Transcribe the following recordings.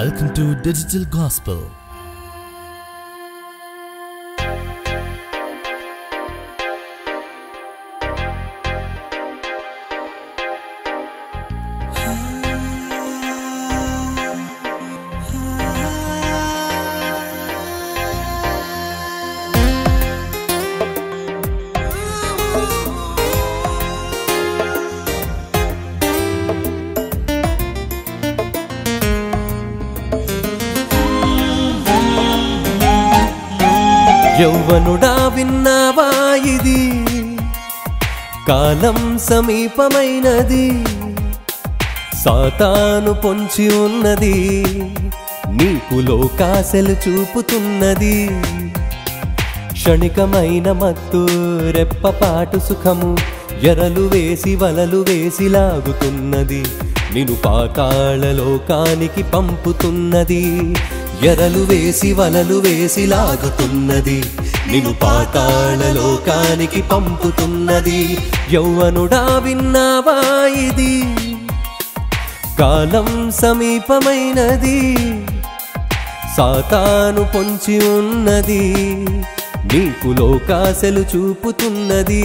Welcome to Digital Gospel. యౌవనుడా విన్నావా ఇది కాలం సమీపమైనది సాతాను పొంచి ఉన్నది నీకు లోకాశలు చూపుతున్నది క్షణికమైన మత్తు రెప్పపాటు సుఖము ఎరలు వేసి వలలు వేసి లాగుతున్నది నిను పాతాళ లోకానికి పంపుతున్నది ఎరలు వేసి వలలు వేసి లాగుతున్నది నిను పాతాళ లోకానికి పంపుతున్నది యౌవనుడా విన్నావా ఇది కాలం సమీపమైనది సాతాను పొంచి ఉన్నది నీకు లోకాశలు చూపుతున్నది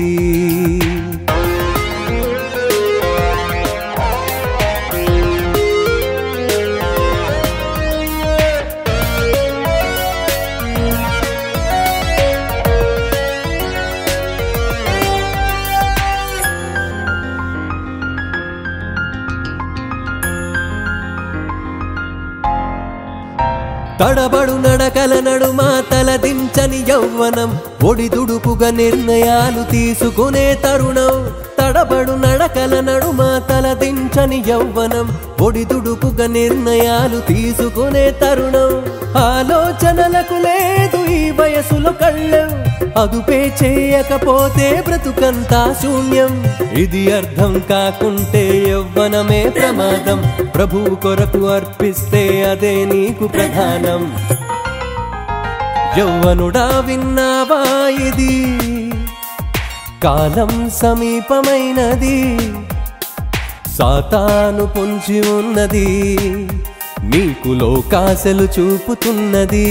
తడబడు నడకల నడుమ తలదించని యౌవనం ఒడిదుడుకుగా నిర్ణయాలు తీసుకునే తరుణం తడబడు నడకల నడుమ తలదించని యౌవనం ఒడిదుడుకుగా నిర్ణయాలు తీసుకునే తరుణం ఆలోచనలకు లేదు ఈ వయసులో కళ్ళం అదుపే చేయకపోతే బ్రతుకంతా శూన్యం ఇది అర్థం కాకుంటే యవ్వనమే ప్రమాదం ప్రభువు కొరకు అర్పిస్తే అదే నీకు ప్రధానం యౌవనుడా విన్నావా ఇది కాలం సమీపమైనది సాతాను పొంచి ఉన్నది నీకు లోకాశలు చూపుతున్నది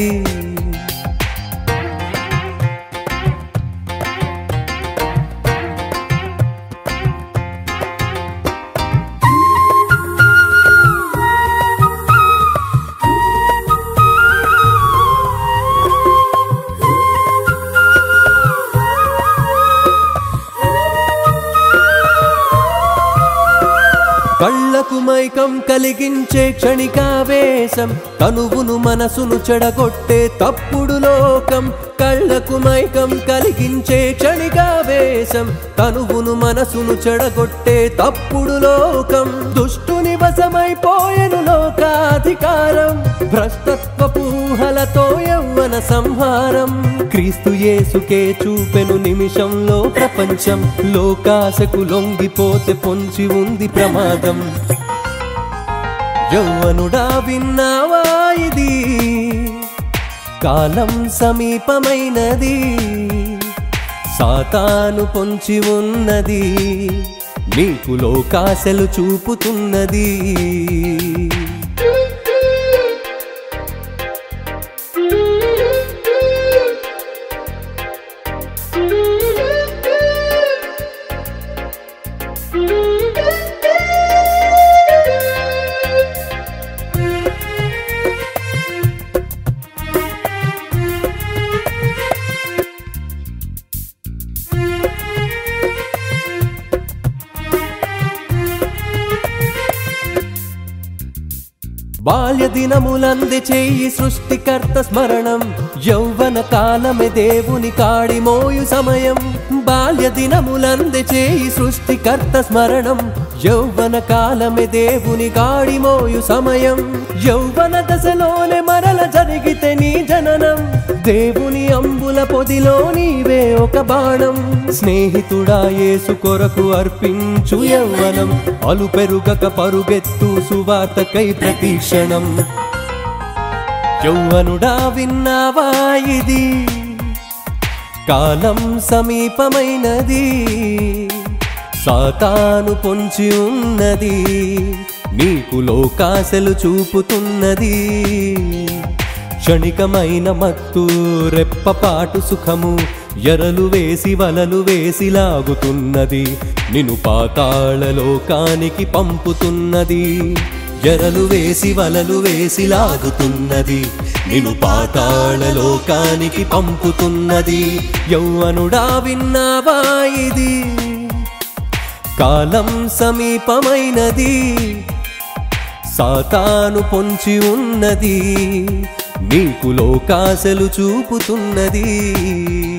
కళ్ళకు మైకం కలిగించే క్షణికావేశం తనువును మనసును చెడగొట్టే తప్పుడు లోకం కళ్ళకు మైకం కలిగించే క్షణికావేశం తనువును మనసును చెడగొట్టే తప్పుడు లోకం దుష్టుని వశమైపోయెను లోకాధికారం భ్రష్టత్వపు ఊహలతో యవ్వన సంహారం క్రీస్తు యేసుకే చూపెను నిమిషంలో ప్రపంచం లోకాశకు లొంగిపోతే పొంచి ఉంది ప్రమాదం యౌవనుడా విన్నావా ఇది కాలం సమీపమైనది సాతాను పొంచి ఉన్నది నీకు లోకాశలు చూపుతున్నది బాల్య దినములంది చెయ్యి సృష్టికర్త స్మరణం యౌవన కాలమే దేవుని కాడి మోయు సమయం బాల్య దినములంది చేయి సృష్టికర్త స్మరణం యౌవన కాలమే దేవుని కాడి మోయు సమయం యౌవన దశలోనే మరల జరిగితే నీ జననం దేవుని అంబుల పొదిలో నీవే ఒక బాణం స్నేహితుడా యేసు కొరకు అర్పించు యవ్వనం అలు పెరుగక పరుగెత్తు సువార్తకై ప్రతీక్షణం యౌవనుడా విన్నావా ఇది కాలం సమీపమైనది సాతాను పొంచి ఉన్నది నీకు నీకు లోకాశలు చూపుతున్నది క్షణికమైన మత్తు రెప్పపాటు సుఖము ఎరలు వేసి వలలు వేసి లాగుతున్నది నిన్ను పాతాళ లోకానికి పంపుతున్నది ఎరలు వేసి వలలు వేసి లాగుతున్నది నిన్ను పాతాళ లోకానికి పంపుతున్నది యౌవనుడా విన్నావా ఇది కాలం సమీపమైనది సాతాను పొంచి ఉన్నది నీకు లోకాశలు చూపుతున్నది